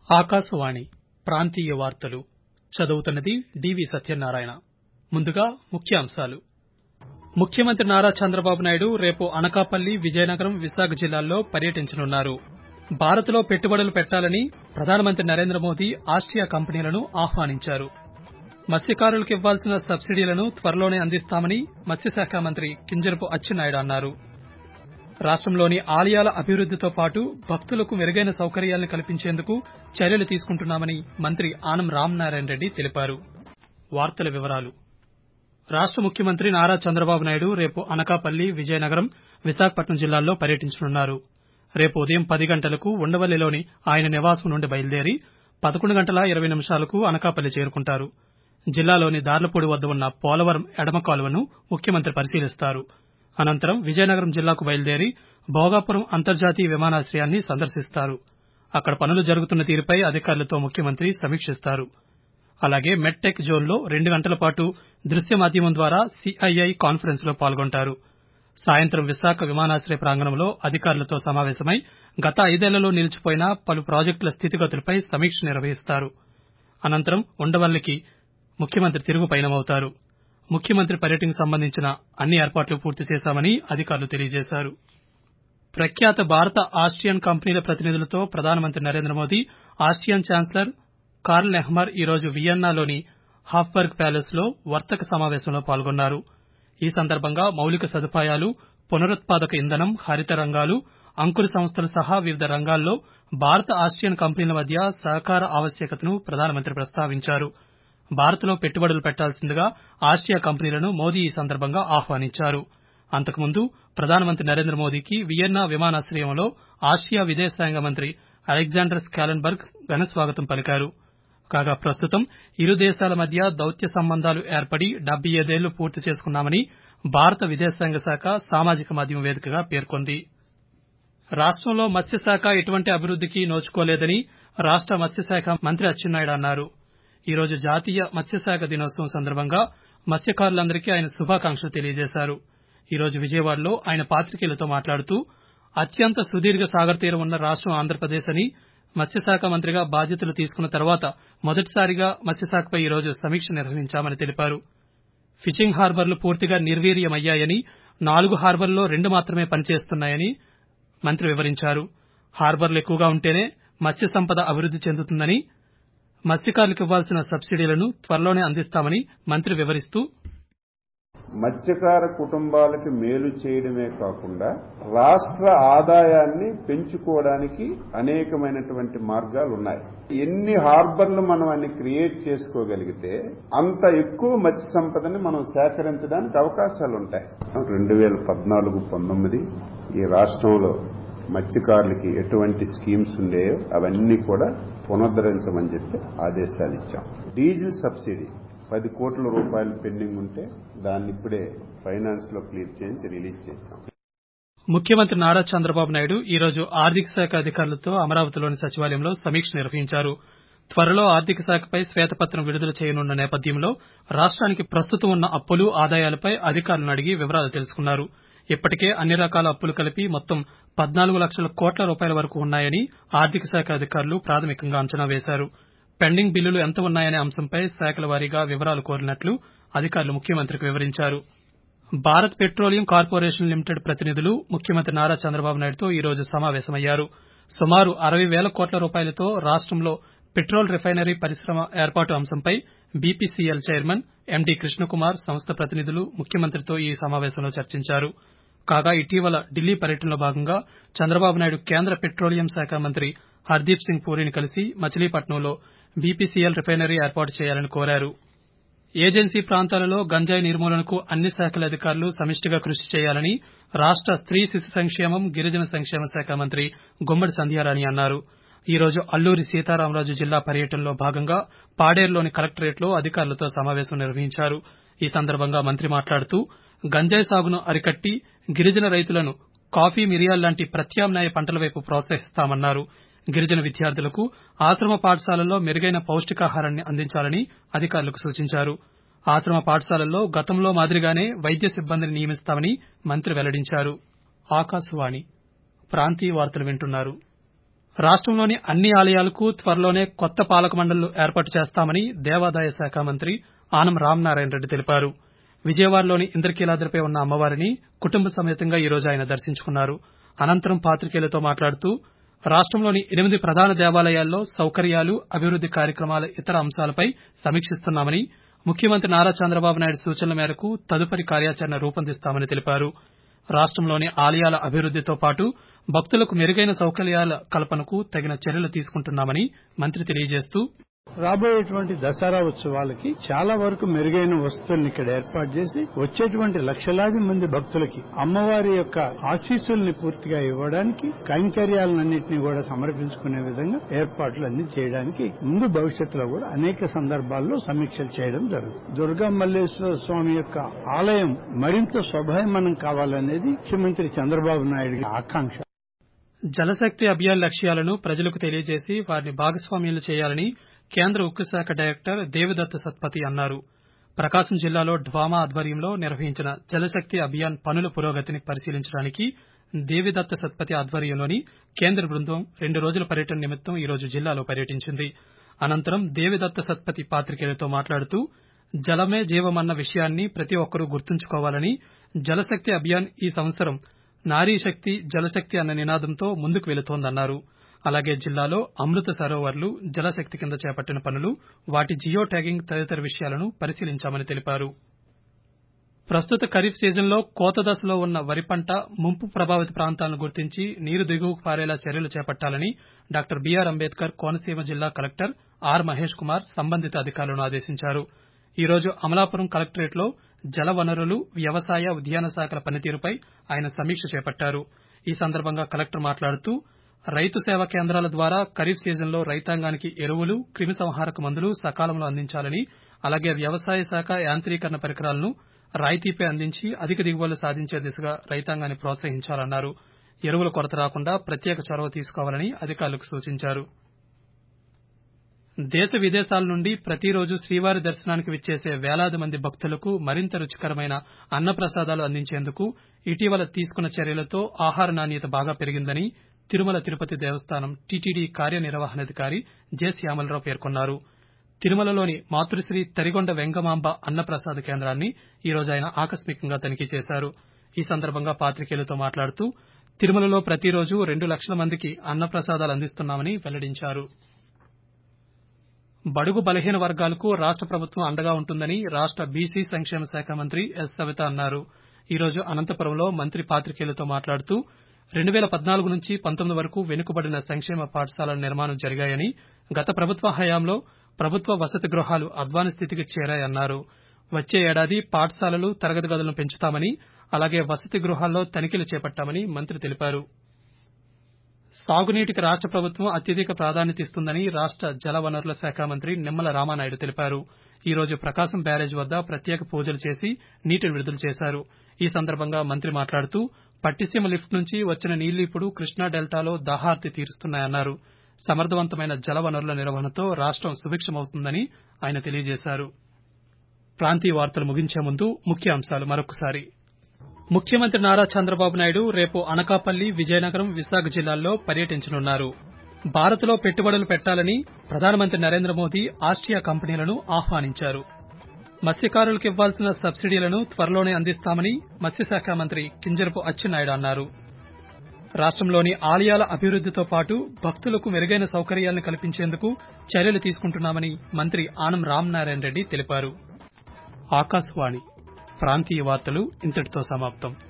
ఆకాశవాణి ప్రాంతీయ వార్తలు చదువుతున్నది డివి సత్యనారాయణ ముందుగా ముఖ్యాంశాలు ముఖ్యమంత్రి నారా చంద్రబాబు నాయుడు రేపు అనకాపల్లి విజయనగరం విశాఖ జిల్లాల్లో పర్యటించనున్నారు భారత్ లో పెట్టుబడులు పెట్టాలని ప్రధానమంత్రి నరేంద్ర మోదీ ఆస్టియా కంపెనీలను ఆహ్వానించారు మత్స్యకారులకు ఇవ్వాల్సిన సబ్సిడీలను త్వరలోనే అందిస్తామని మత్స్యశాఖ మంత్రి కింజరపు అచ్చెన్నాయుడు అన్నారు రాష్టంలోని ఆలయాల అభివృద్దితో పాటు భక్తులకు మెరుగైన సౌకర్యాలను కల్పించేందుకు చర్యలు తీసుకుంటున్నామని మంత్రి ఆనం రామనారాయణ రెడ్డి తెలిపారు వార్తల వివరాలు రాష్ట ముఖ్యమంత్రి నారా చంద్రబాబు నాయుడు రేపు అనకాపల్లి విజయనగరం విశాఖపట్నం జిల్లాల్లో పర్యటించనున్నారు రేపు ఉదయం పది గంటలకు ఉండవల్లిలోని ఆయన నివాసం నుండి బయలుదేరి పదకొండు గంటల ఇరవై నిమిషాలకు అనకాపల్లి చేరుకుంటారు జిల్లాలోని దార్లపూడి వద్ద ఉన్న పోలవరం ఎడమ కాలువను ముఖ్యమంత్రి పరిశీలిస్తారు అనంతరం విజయనగరం జిల్లాకు బయలుదేరి భోగాపురం అంతర్జాతీయ విమానాశ్రయాన్ని సందర్శిస్తారు అక్కడ పనులు జరుగుతున్న తీరుపై అధికారులతో ముఖ్యమంత్రి సమీక్షిస్తారు అలాగే మెడ్టెక్ జోన్లో రెండు గంటల పాటు దృశ్య మాధ్యమం ద్వారా సీఐఐ కాన్ఫరెన్స్ లో పాల్గొంటారు సాయంత్రం విశాఖ విమానాశ్రయ ప్రాంగణంలో అధికారులతో సమావేశమై గత ఐదేళ్లలో నిలిచిపోయిన పలు ప్రాజెక్టుల స్థితిగతులపై సమీక్ష నిర్వహిస్తారు అనంతరం ఉండవల్లికి ముఖ్యమంత్రి తిరుగు పయనమవుతారు ముఖ్యమంత్రి పర్యటనకు సంబంధించిన అన్ని ఏర్పాట్లు పూర్తి చేశామని అధికారులు తెలియజేశారు ప్రఖ్యాత భారత ఆస్టియన్ కంపెనీల ప్రతినిధులతో ప్రధానమంత్రి Narendra Modi Austrian chancellor Karl Nehammer ఈరోజు వియన్నాలోని హాఫ్బర్గ్ ప్యాలెస్ లో వర్తక సమావేశంలో పాల్గొన్నారు ఈ సందర్భంగా మౌలిక సదుపాయాలు పునరుత్పాదక ఇంధనం హరిత రంగాలు అంకుర సంస్థలు సహా వివిధ రంగాల్లో భారత ఆస్టియన్ కంపెనీల మధ్య సహకార ఆవశ్యకతను ప్రధానమంత్రి ప్రస్తావించారు భారత్ లో పెట్టుబడులు పెట్టాల్సిందిగా ఆసియా కంపెనీలను మోదీ ఈ సందర్భంగా ఆహ్వానించారు అంతకుముందు ప్రధానమంత్రి నరేంద్ర మోదీకి వియన్నా విమానాశ్రయంలో ఆసియా విదేశాంగ మంత్రి అలెగ్జాండర్ స్కాలెన్బర్గ్ ఘన స్వాగతం పలికారు కాగా ప్రస్తుతం ఇరు దేశాల మధ్య దౌత్య సంబంధాలు ఏర్పడి డెబ్బై ఐదేళ్లు పూర్తి చేసుకున్నామని భారత విదేశాంగ శాఖ సామాజిక మాధ్యమం వేదికగా పేర్కొంది రాష్టంలో మత్స్యశాఖ ఎటువంటి అభివృద్దికి నోచుకోలేదని రాష్ట మత్స్యశాఖ మంత్రి అచ్చెన్నాయుడు అన్నారు ఈరోజు జాతీయ మత్స్యశాఖ దినోత్సవం సందర్భంగా మత్స్యకారులందరికీ ఆయన శుభాకాంక్షలు తెలియజేశారు ఈరోజు విజయవాడలో ఆయన పాతికేయులతో మాట్లాడుతూ అత్యంత సుదీర్ఘ సాగర్ తీరం ఉన్న రాష్టం ఆంధ్రప్రదేశ్ అని మత్స్యశాఖ మంత్రిగా బాధ్యతలు తీసుకున్న తర్వాత మొదటిసారిగా మత్స్యశాఖపై ఈరోజు సమీక్ష నిర్వహించామని తెలిపారు ఫిషింగ్ హార్బర్లు పూర్తిగా నిర్వీర్యమయ్యాయని నాలుగు హార్బర్లలో రెండు మాత్రమే పనిచేస్తున్నాయని మంత్రి వివరించారు హార్బర్లు ఎక్కువగా ఉంటేనే మత్స్య సంపద అభివృద్ది చెందుతుందని మత్స్యకారులకు ఇవ్వాల్సిన సబ్సిడీలను త్వరలోనే అందిస్తామని మంత్రి వివరిస్తూ మత్స్యకార కుటుంబాలకి మేలు చేయడమే కాకుండా రాష్ట్ర ఆదాయాన్ని పెంచుకోవడానికి అనేకమైనటువంటి మార్గాలు ఉన్నాయి ఎన్ని హార్బర్లు మనం అన్ని క్రియేట్ చేసుకోగలిగితే అంత ఎక్కువ మత్స్య సంపదని మనం సేకరించడానికి అవకాశాలు ఉంటాయి రెండు వేల పద్నాలుగు పంతొమ్మిది ఈ రాష్ట్రంలో మత్స్యకారులకి ఎటువంటి స్కీమ్స్ ఉండేయో అవన్నీ కూడా పునరుద్ధరించమని చెప్పి ఆదేశాలు ఇచ్చాం డీజిల్ సబ్సిడీ పది కోట్ల రూపాయలు పెండింగ్ ఉంటే దాన్ని ఇప్పుడే ఫైనాన్స్ లో క్లియర్ చేయించి రిలీజ్ చేశాం ముఖ్యమంత్రి నారా చంద్రబాబు నాయుడు ఈరోజు ఆర్థిక శాఖ అధికారులతో అమరావతిలోని సచివాలయంలో సమీక్ష నిర్వహించారు త్వరలో ఆర్థిక శాఖపై శ్వేతపత్రం విడుదల చేయనున్న నేపథ్యంలో రాష్ట్రానికి ప్రస్తుతం ఉన్న అప్పులు ఆదాయాలపై అధికారులను అడిగి వివరాలు తెలుసుకున్నారు ఇప్పటికే అన్ని రకాల అప్పులు కలిపి మొత్తం పద్నాలుగు లక్షల కోట్ల రూపాయల వరకు ఉన్నాయని ఆర్థిక శాఖ అధికారులు ప్రాథమికంగా అంచనా వేశారు పెండింగ్ బిల్లులు ఎంత ఉన్నాయనే అంశంపై శాఖల వారీగా వివరాలు కోరినట్లు అధికారులు ముఖ్యమంత్రికి వివరించారు భారత్ పెట్రోలియం కార్పొరేషన్ లిమిటెడ్ ప్రతినిధులు ముఖ్యమంత్రి నారా చంద్రబాబు నాయుడుతో ఈరోజు సమావేశమయ్యారు సుమారు అరవై వేల కోట్ల రూపాయలతో రాష్టంలో పెట్రోల్ రిఫైనరీ పరిశ్రమ ఏర్పాటు అంశంపై బీపీసీఎల్ చైర్మన్ ఎండీ కృష్ణకుమార్ సంస్థ ప్రతినిధులు ముఖ్యమంత్రితో ఈ సమావేశంలో చర్చించారు కాగా ఇటీవల ఢిల్లీ పర్యటనలో భాగంగా చంద్రబాబు నాయుడు కేంద్ర పెట్రోలియం శాఖ మంత్రి హర్దీప్ సింగ్ పూరిని కలిసి మచిలీపట్నంలో బీపీసీఎల్ రిఫైనరీ ఏర్పాటు చేయాలని కోరారు ఏజెన్సీ ప్రాంతాలలో గంజాయి నిర్మూలనకు అన్ని శాఖల అధికారులు సమిష్టిగా కృషి చేయాలని రాష్ట స్త్రీ శిశు సంక్షేమం గిరిజన సంక్షేమ శాఖ మంత్రి గుమ్మడి సంధ్యారాణి అన్నారు ఈరోజు అల్లూరి సీతారామరాజు జిల్లా పర్యటనలో భాగంగా పాడేరులోని కలెక్టరేట్లో అధికారులతో సమావేశం నిర్వహించారు ఈ సందర్భంగా మంత్రి మాట్లాడుతూ గంజాయి సాగును అరికట్టి గిరిజన రైతులను కాఫీ మిరియాల్లాంటి ప్రత్యామ్నాయ పంటల వైపు ప్రోత్సహిస్తామన్నారు గిరిజన విద్యార్థులకు ఆశ్రమ పాఠశాలల్లో మెరుగైన పౌష్టికాహారాన్ని అందించాలని అధికారులకు సూచించారు ఆశ్రమ పాఠశాలల్లో గతంలో మాదిరిగానే వైద్య సిబ్బందిని నియమిస్తామని మంత్రి వెల్లడించారు ఆకాశవాణి ప్రాంతీయ వార్తలు వింటున్నారు రాష్టంలోని అన్ని ఆలయాలకు త్వరలోనే కొత్త పాలక మండళ్లు ఏర్పాటు చేస్తామని దేవాదాయ శాఖ మంత్రి ఆనం రామనారాయణ రెడ్డి తెలిపారు విజయవాడలోని ఇంద్రకీలాద్రిపై ఉన్న అమ్మవారిని కుటుంబ సమేతంగా ఈ రోజు ఆయన దర్శించుకున్నారు అనంతరం పాతికేయులతో మాట్లాడుతూ రాష్టంలోని ఎనిమిది ప్రధాన దేవాలయాల్లో సౌకర్యాలు అభివృద్ది కార్యక్రమాల ఇతర అంశాలపై సమీక్షిస్తున్నామని ముఖ్యమంత్రి నారా చంద్రబాబు నాయుడు సూచనల మేరకు తదుపరి కార్యాచరణ రూపొందిస్తామని తెలిపారు రాష్టంలోని ఆలయాల అభివృద్దితో పాటు భక్తులకు మెరుగైన సౌకర్యాల కల్పనకు తగిన చర్యలు తీసుకుంటున్నామని మంత్రి తెలియజేస్తూ రాబోయేటువంటి దసరా ఉత్సవాలకి చాలా వరకు మెరుగైన వసతుల్ని ఇక్కడ ఏర్పాటు చేసి వచ్చేటువంటి లక్షలాది మంది భక్తులకి అమ్మవారి యొక్క ఆశీస్సుల్ని పూర్తిగా ఇవ్వడానికి కైంకర్యాలన్నింటినీ కూడా సమర్పించుకునే విధంగా ఏర్పాట్లు అన్ని చేయడానికి ముందు భవిష్యత్తులో కూడా అనేక సందర్భాల్లో సమీక్షలు చేయడం జరుగుతుంది దుర్గా మల్లేశ్వర స్వామి యొక్క ఆలయం మరింత శోభాయమానం కావాలనేది ముఖ్యమంత్రి చంద్రబాబు నాయుడు ఆకాంక్ష జలశక్తి అభియాన్ లక్ష్యాలను ప్రజలకు తెలియజేసి వారిని భాగస్వామ్యులు చేయాలని కేంద్ర ఉక్కు శాఖ డైరెక్టర్ దేవిదత్ సత్పతి అన్నారు ప్రకాశం జిల్లాలో డ్వామా ఆధ్వర్యంలో నిర్వహించిన జలశక్తి అభియాన్ పనుల పురోగతిని పరిశీలించడానికి దేవిదత్ సత్పతి ఆధ్వర్యంలోని కేంద్ర బృందం రెండు రోజుల పర్యటన నిమిత్తం ఈ రోజు జిల్లాలో పర్యటించింది అనంతరం దేవిదత్త సత్పతి పాతికేయులతో మాట్లాడుతూ జలమే జీవమన్న విషయాన్ని ప్రతి ఒక్కరూ గుర్తుంచుకోవాలని జలశక్తి అభియాన్ ఈ సంవత్సరం నారీ శక్తి జలశక్తి అన్న నినాదంతో ముందుకు వెళుతోందన్నారు అలాగే జిల్లాలో అమృత సరోవర్లు జలశక్తి కింద చేపట్టిన పనులు వాటి జియో ట్యాగింగ్ తదితర విషయాలను పరిశీలించామని తెలిపారు ప్రస్తుత ఖరీఫ్ సీజన్లో కోత దశలో ఉన్న వరి పంట ముంపు ప్రభావిత ప్రాంతాలను గుర్తించి నీరు దిగువకు పారేలా చర్యలు చేపట్టాలని డాక్టర్ బీఆర్ అంబేద్కర్ కోనసీమ జిల్లా కలెక్టర్ ఆర్ మహేష్ కుమార్ సంబంధిత అధికారులను ఆదేశించారు ఈ రోజు అమలాపురం కలెక్టరేట్లో జల వనరులు వ్యవసాయ ఉద్యాన శాఖల పనితీరుపై ఆయన సమీక్ష చేపట్టారు ఈ సందర్భంగా కలెక్టర్ మాట్లాడుతూ రైతు సేవా కేంద్రాల ద్వారా ఖరీఫ్ సీజన్లో రైతాంగానికి ఎరువులు క్రిమిసంహారక మందులు సకాలంలో అందించాలని అలాగే వ్యవసాయ శాఖ యాంత్రీకరణ పరికరాలను రాయితీపై అందించి అధిక దిగుబడులు సాధించే దిశగా రైతాంగాన్ని ప్రోత్సహించాలన్నారు ఎరువుల కొరత రాకుండా ప్రత్యేక చొరవ తీసుకోవాలని అధికారులకు సూచించారు దేశ విదేశాల నుండి ప్రతిరోజు శ్రీవారి దర్శనానికి విచ్చేసే వేలాది మంది భక్తులకు మరింత రుచికరమైన అన్నప్రసాదాలు అందించేందుకు ఇటీవల తీసుకున్న చర్యలతో ఆహార నాణ్యత బాగా పెరిగిందని తిరుమల తిరుపతి దేవస్థానం టీటీడీ కార్యనిర్వహణాధికారి జె శ్యామలరావు పేర్కొన్నారు తిరుమలలోని మాతృశ్రీ తరిగొండ వెంగమాంబ అన్నప్రసాద కేంద్రాన్ని ఈ రోజు ఆయన ఆకస్మికంగా తనిఖీ చేశారు ఈ సందర్భంగా పాతికేయులతో మాట్లాడుతూ తిరుమలలో ప్రతిరోజు రెండు లక్షల మందికి అన్నప్రసాదాలు అందిస్తున్నామని వెల్లడించారు బడుగు బలహీన వర్గాలకు రాష్ట ప్రభుత్వం అండగా ఉంటుందని రాష్ట బీసీ సంక్షేమ శాఖ మంత్రి ఎస్ సవిత అన్నారు ఈ రోజు అనంతపురంలో మంత్రి పాతికేయులతో మాట్లాడుతూ రెండు వేల పద్నాలుగు నుంచి పంతొమ్మిది వరకు వెనుకబడిన సంక్షేమ పాఠశాలల నిర్మాణం జరిగాయని గత ప్రభుత్వ హయాంలో ప్రభుత్వ వసతి గృహాలు అధ్వాన స్థితికి చేరాయన్నారు వచ్చే ఏడాది పాఠశాలలు తరగతి గదులను పెంచుతామని అలాగే వసతి గృహాల్లో తనిఖీలు చేపట్టామని మంత్రి తెలిపారు సాగునీటికి రాష్ట ప్రభుత్వం అత్యధిక ప్రాధాన్యత ఇస్తుందని రాష్ట జలవనరుల శాఖ మంత్రి నిమ్మల రామానాయుడు తెలిపారు ఈ రోజు ప్రకాశం బ్యారేజ్ వద్ద ప్రత్యేక పూజలు చేసి నీటిని విడుదల చేశారు ఈ సందర్భంగా మంత్రి మాట్లాడుతూ పట్టిసీమ లిఫ్ట్ నుంచి వచ్చిన నీళ్లు ఇప్పుడు కృష్ణా డెల్టాలో దాహార్తి తీరుస్తున్నాయన్నారు సమర్థవంతమైన జల వనరుల నిర్వహణతో రాష్టం సుభిక్షమవుతుందని ఆయన తెలియజేశారు ప్రాంతీయ వార్తలు ముగించే ముందు ముఖ్యాంశాలు మరొకసారి ముఖ్యమంత్రి నారా చంద్రబాబు నాయుడు రేపు అనకాపల్లి విజయనగరం విశాఖ జిల్లాల్లో పర్యటించనున్నారు భారత్లో పెట్టుబడులు పెట్టాలని ప్రధానమంత్రి నరేంద్ర మోదీ ఆస్ట్రియా కంపెనీలను ఆహ్వానించారు మత్స్యకారులకు ఇవ్వాల్సిన సబ్సిడీలను త్వరలోనే అందిస్తామని మత్స్యశాఖ మంత్రి కింజరపు అచ్చెన్నాయుడు అన్నారు రాష్టంలోని ఆలయాల అభివృద్దితో పాటు భక్తులకు మెరుగైన సౌకర్యాలను కల్పించేందుకు చర్యలు తీసుకుంటున్నామని మంత్రి ఆనం రామనారాయణ రెడ్డి తెలిపారు ఆకాశవాణి ప్రాంతీయ వార్తలు ఇంతటితో సమాప్తం